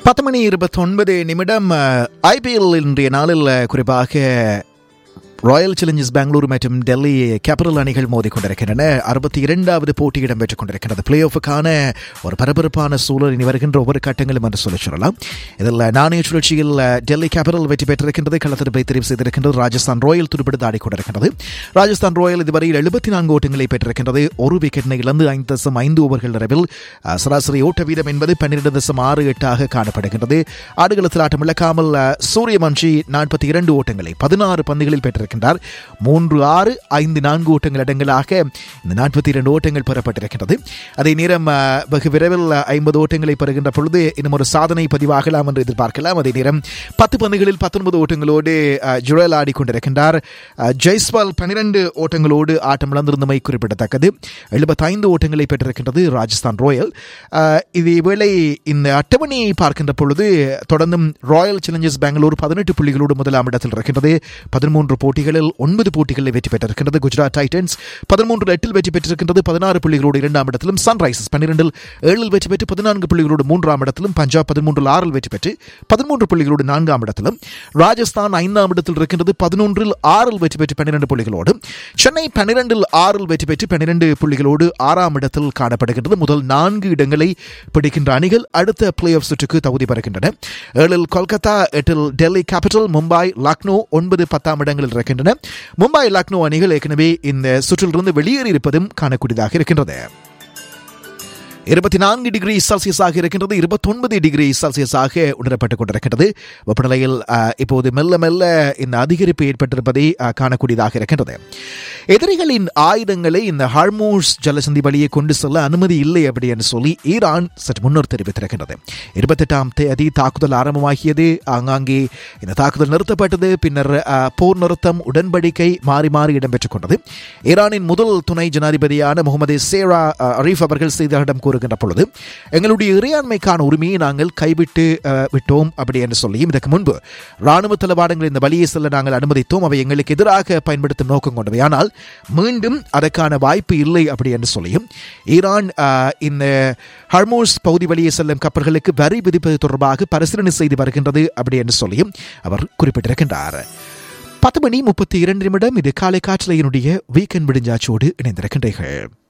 பத்து மணி இருபத்தொன்பது நிமிடம் ஐபிஎல் இன்றைய நாளில் அஹ், குறிப்பாக ராயல் சேலஞ்சர்ஸ் பெங்களூரு மற்றும் டெல்லி கேபிட்டல் அணிகள் மோதிக்கொண்டிருக்கின்றன அறுபத்தி இரண்டாவது போட்டி இடம்பெற்றுக் கொண்டிருக்கிறது பிளே ஆஃபுக்கான ஒரு பரபரப்பான சூழல் இனி வருகின்ற ஒவ்வொரு கட்டங்களும் என்று சொல்லி சொல்லலாம் இதில் நாணய சுழற்சியில் அஹ், டெல்லி கேபிட்டல் வெற்றி பெற்றிருக்கின்றது களத்திருப்பை தெரிவு செய்திருக்கின்றது ராஜஸ்தான் ராயல் துடுப்பிடித்து ஆடிக்கொண்டிருக்கிறது ராஜஸ்தான் ராயல் இதுவரையில் எழுபத்தி நான்கு ஓட்டங்களை பெற்றிருக்கின்றது ஒரு விக்கெட்டினை இழந்து ஐந்து தசம் ஐந்து ஓவர்கள் நிறைவில் அஹ், சராசரி ஓட்ட வீதம் என்பது பன்னிரண்டு தசம் ஆறு எட்டாக காணப்படுகின்றது ஆடுகளத்தில் ஆட்டம் இழக்காமல் அஹ், சூரியவன்ஷி நாற்பத்தி இரண்டு ஓட்டங்களை பதினாறு பந்துகளில் பெற்றிருக்கின்றார் மூன்று ஆறு ஐந்து நான்கு ஓட்டங்கள் இடங்களாக இந்த நாற்பத்தி இரண்டு ஓட்டங்கள் பெறப்பட்டிருக்கின்றது அதே நேரம் அஹ், வெகு விரைவில் ஐம்பது ஓட்டங்களை பெறுகின்ற பொழுது இன்னும் ஒரு சாதனை பதிவாகலாம் என்று எதிர்பார்க்கலாம் அதே நேரம் பத்து பந்துகளில் பத்தொன்பது ஓட்டங்களோடு அஹ், ஜுரேல் ஆடிக்கொண்டிருக்கின்றார் அஹ், ஜெய்ஸ்வால் பன்னிரண்டு ஓட்டங்களோடு ஆட்டம் இழந்திருந்தமை குறிப்பிடத்தக்கது எழுபத்தைந்து ஓட்டங்களை பெற்றிருக்கின்றது ராஜஸ்தான் ராயல் அஹ், இதேவேளை இந்த அட்டவணையை பார்க்கின்ற பொழுது தொடர்ந்தும் ராயல் சேலஞ்சர்ஸ் பெங்களூர் பதினெட்டு புள்ளிகளோடு முதலாம் இடத்தில் இருக்கின்றது பதிமூன்று போட்டிகளில் ஒன்பது போட்டிகளில் வெற்றி பெற்றிருக்கின்றது குஜராத் டைட்டன்ஸ் பதிமூன்று எட்டில் வெற்றி பெற்றிருக்கின்றது பதினாறு புள்ளிகளோடு இரண்டாம் இடத்திலும் சன்ரைசர்ஸ் பன்னிரெண்டில் ஏழில் வெற்றி பெற்று பதினான்கு புள்ளிகளோடு மூன்றாம் இடத்திலும் பஞ்சாப் பதிமூன்றில் ஆறில் வெற்றி பெற்று பதிமூன்று புள்ளிகளோடு நான்காம் இடத்திலும் ராஜஸ்தான் ஐந்தாம் இடத்தில் இருக்கின்றது பதினொன்றில் ஆறில் வெற்றி பெற்று பன்னிரண்டு புள்ளிகளோடு சென்னை பன்னிரெண்டில் ஆறில் வெற்றி பெற்று பன்னிரண்டு புள்ளிகளோடு ஆறாம் இடத்தில் காணப்படுகின்றது முதல் நான்கு இடங்களை பிடிக்கின்ற அணிகள் அடுத்த பிளே ஆஃப் சுற்றுக்கு தகுதி பெறுகின்றன ஏழில் கொல்கத்தா எட்டில் டெல்லி கேபிட்டல் மும்பை லக்னோ ஒன்பது பத்தாம் இடங்களில் இருக்கின்றன மும்பை லக்னோ அணிகள் ஏற்கனவே இந்த சுற்றிலிருந்து வெளியேறி இருப்பதும் காணக்கூடியதாக இருக்கின்றது இருபத்தி நான்கு டிகிரி செல்சியஸாக இருக்கின்றது இருபத்தொன்பது டிகிரி செல்சியஸாக உணரப்பட்டுக் கொண்டிருக்கின்றது வெப்பநிலையில் அஹ், இப்போது மெல்ல மெல்ல இந்த அதிகரிப்பு ஏற்பட்டிருப்பதை அஹ், காணக்கூடியதாக இருக்கின்றது எதிரிகளின் ஆயுதங்களை இந்த ஹார்மோஸ் ஜலசந்தி வழியே கொண்டு செல்ல அனுமதி இல்லை அப்படி என்று சொல்லி ஈரான் சற்று முன்னர் தெரிவித்திருக்கின்றது இருபத்தெட்டாம் தேதி தாக்குதல் ஆரம்பமாகியது ஆங்காங்கே இந்த தாக்குதல் நிறுத்தப்பட்டது பின்னர் அஹ், போர் நிறுத்தம் உடன்படிக்கை மாறி மாறி இடம்பெற்றுக் கொண்டது ஈரானின் முதல் துணை ஜனாதிபதியான முகமது சேரா அஹ், அரீஃப் அவர்கள் செய்தியாளரிடம் கூறுகின்ற பொழுது எங்களுடைய இறையாண்மைக்கான உரிமையை நாங்கள் கைவிட்டு அஹ், விட்டோம் அப்படி என்று சொல்லியும் இதற்கு முன்பு ராணுவ தளவாடங்கள் இந்த வழியை செல்ல நாங்கள் அனுமதித்தோம் அவை எங்களுக்கு எதிராக பயன்படுத்தும் நோக்கம் கொண்டவை ஆனால் மீண்டும் அதற்கான வாய்ப்பு இல்லை அப்படி என்று சொல்லியும் ஈரான் அஹ், இந்த ஹர்மோஸ் பகுதி வழியே செல்லும் கப்பல்களுக்கு வரி விதிப்பது தொடர்பாக பரிசீலனை செய்து வருகின்றது அப்படி என்று சொல்லியும் அவர் குறிப்பிட்டிருக்கின்றார் பத்து மணி முப்பத்தி இரண்டு நிமிடம் இது காலை காற்றலையினுடைய வீக்கெண்ட் விடிஞ்சாச்சோடு இணைந்திருக்கின்றீர்கள்